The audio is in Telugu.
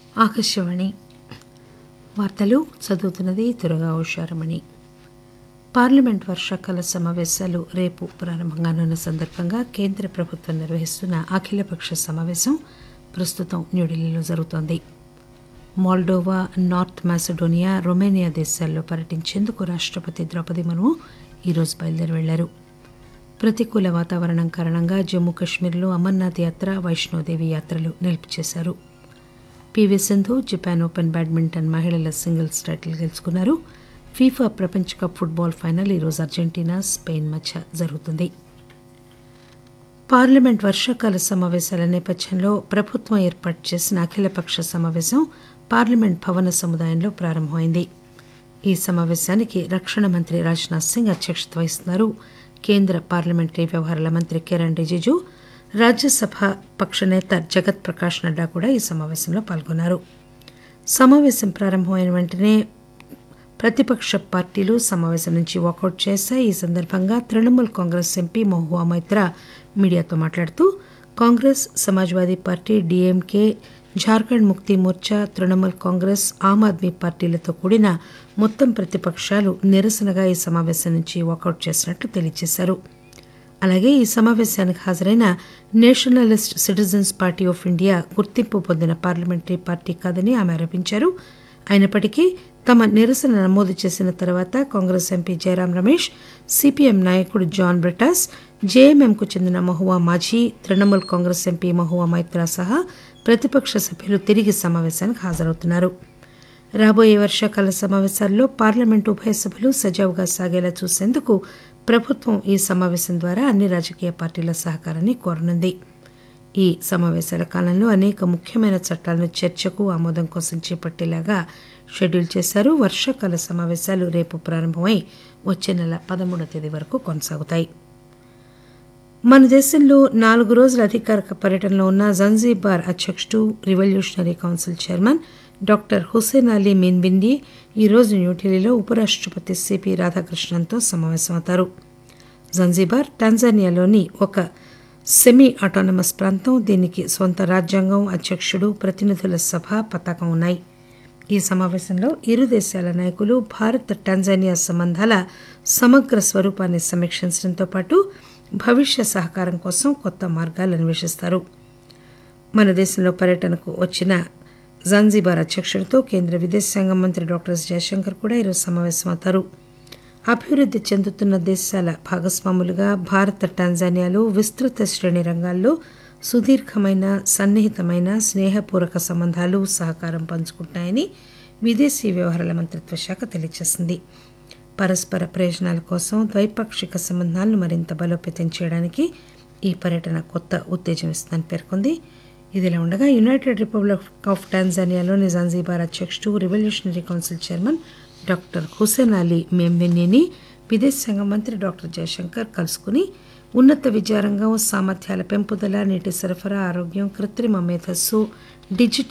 ఆకాశవాణి వార్తలు చదువుతున్నది త్వరగా ఉషారమణి పార్లమెంట్ వర్షాకాల సమావేశాలు రేపు ప్రారంభంగానున్న సందర్భంగా కేంద్ర ప్రభుత్వం నిర్వహిస్తున్న అఖిలపక్ష సమావేశం ప్రస్తుతం న్యూఢిల్లీలో జరుగుతోంది మోల్డోవా నార్త్ మాసిడోనియా రొమేనియా దేశాల్లో పర్యటించేందుకు రాష్టపతి ద్రౌపది ముర్ము ఈరోజు బయలుదేరి వెళ్లారు ప్రతికూల వాతావరణం కారణంగా జమ్మూ కశ్మీర్లో అమర్నాథ్ యాత్ర వైష్ణోదేవి యాత్రలు నిలుపు చేశారు P V Sindhu Japan open badminton మహిళల సింగిల్స్ టైటిల్ గెలుచుకున్నారు ఫీఫా ప్రపంచ కప్ ఫుట్బాల్ ఫైనల్ ఈరోజు అర్జెంటీనా స్పెయిన్ మధ్య జరుగుతుంది పార్లమెంట్ వర్షాకాల సమావేశాల నేపథ్యంలో ప్రభుత్వం ఏర్పాటు చేసిన అఖిలపక్ష సమావేశం పార్లమెంట్ భవన సముదాయంలో ప్రారంభమైంది ఈ సమావేశానికి రక్షణ మంత్రి రాజ్నాథ్ సింగ్ అధ్యక్షత వహిస్తున్నారు కేంద్ర పార్లమెంటరీ వ్యవహారాల మంత్రి కిరణ్ రిజిజు రాజ్యసభ పక్ష నేత జగత్ ప్రకాష్ నడ్డా కూడా ఈ సమావేశంలో పాల్గొన్నారు సమావేశం ప్రారంభమైన వెంటనే ప్రతిపక్ష పార్టీలు సమావేశం నుంచి వాకౌట్ చేశాయి ఈ సందర్భంగా తృణమూల్ కాంగ్రెస్ ఎంపీ మహువా మైత్రా మీడియాతో మాట్లాడుతూ కాంగ్రెస్ సమాజ్వాదీ పార్టీ డీఎంకే జార్ఖండ్ ముక్తి మోర్చా తృణమూల్ కాంగ్రెస్ ఆమ్ ఆద్మీ పార్టీలతో కూడిన మొత్తం ప్రతిపక్షాలు నిరసనగా ఈ సమావేశం నుంచి వాకౌట్ చేసినట్లు తెలియజేశారు అలాగే ఈ సమావేశానికి హాజరైన nationalist citizens party of India గుర్తింపు పొందిన పార్లమెంటరీ పార్టీ కాదని ఆమె ఆరోపించారు అయినప్పటికీ తమ నిరసన నమోదు చేసిన తర్వాత కాంగ్రెస్ ఎంపీ జయరాం రమేష్ సిపిఎం నాయకుడు జాన్ బ్రిటాస్ జేఎంఎంకు చెందిన మహువా మాఝీ తృణమూల్ కాంగ్రెస్ ఎంపీ మహువా మైత్రా సహా ప్రతిపక్ష సభ్యులు తిరిగి సమావేశానికి హాజరవుతున్నారు రాబోయే వర్షాకాల సమావేశాల్లో పార్లమెంటు ఉభయ సభలు సజావుగా సాగేలా చూసేందుకు ప్రభుత్వం ఈ సమావేశం ద్వారా అన్ని రాజకీయ పార్టీల సహకారాన్ని కోరనుంది ఈ సమావేశాల కాలంలో అనేక ముఖ్యమైన చట్టాలను చర్చకు ఆమోదం కోసం చేపట్టేలాగా షెడ్యూల్ చేశారు వర్షాకాల సమావేశాలు రేపు ప్రారంభమై వచ్చే నెల పదమూడవ తేదీ వరకు కొనసాగుతాయి మన దేశంలో నాలుగు రోజుల అధికారిక పర్యటనలో ఉన్న జంజీబార్ అధ్యక్షుడు revolutionary council chairman doctor Hussein Ali మీన్బిండి ఈరోజు న్యూఢిల్లీలో ఉపరాష్టపతి సిపి రాధాకృష్ణన్తో సమావేశమవుతారు జంజీబార్ టాంజానియాలోని ఒక సెమీ ఆటోనమస్ ప్రాంతం దీనికి సొంత రాజ్యాంగం అధ్యక్షుడు ప్రతినిధుల సభ పతాకం ఉన్నాయి ఈ సమావేశంలో ఇరు దేశాల నాయకులు భారత్ టాంజానియా సంబంధాల సమగ్ర స్వరూపాన్ని సమీక్షించడంతో పాటు భవిష్య సహకారం కోసం కొత్త మార్గాలు అన్వేషిస్తారు మన దేశంలో పర్యటనకు వచ్చిన జాన్జీబార్ అధ్యక్షుడితో కేంద్ర విదేశాంగ మంత్రి డాక్టర్ ఎస్ జయశంకర్ కూడా ఈరోజు సమావేశమవుతారు అభివృద్ధి చెందుతున్న దేశాల భాగస్వాములుగా భారత్ టాంజానియాలు విస్తృత శ్రేణి రంగాల్లో సుదీర్ఘమైన సన్నిహితమైన స్నేహపూర్వక సంబంధాలు సహకారం పంచుకుంటాయని విదేశీ వ్యవహారాల మంత్రిత్వ శాఖ తెలియజేసింది పరస్పర ప్రయోజనాల కోసం ద్వైపాక్షిక సంబంధాలను మరింత బలోపేతం చేయడానికి ఈ పర్యటన కొత్త ఉత్తేజం ఇస్తుందని పేర్కొంది ఇదిలా ఉండగా యునైటెడ్ రిపబ్లిక్ ఆఫ్ టాంజానియాలోని జాన్జీబార్ అధ్యక్షుడు revolutionary council chairman doctor Hussein Ali మేంబెన్నీని విదేశాంగ మంత్రి డాక్టర్ జయశంకర్ కలుసుకుని ఉన్నత విద్యారంగం సామర్థ్యాల పెంపుదల నీటి సరఫరా ఆరోగ్యం కృత్రిమ మేధస్సు డిజిటల్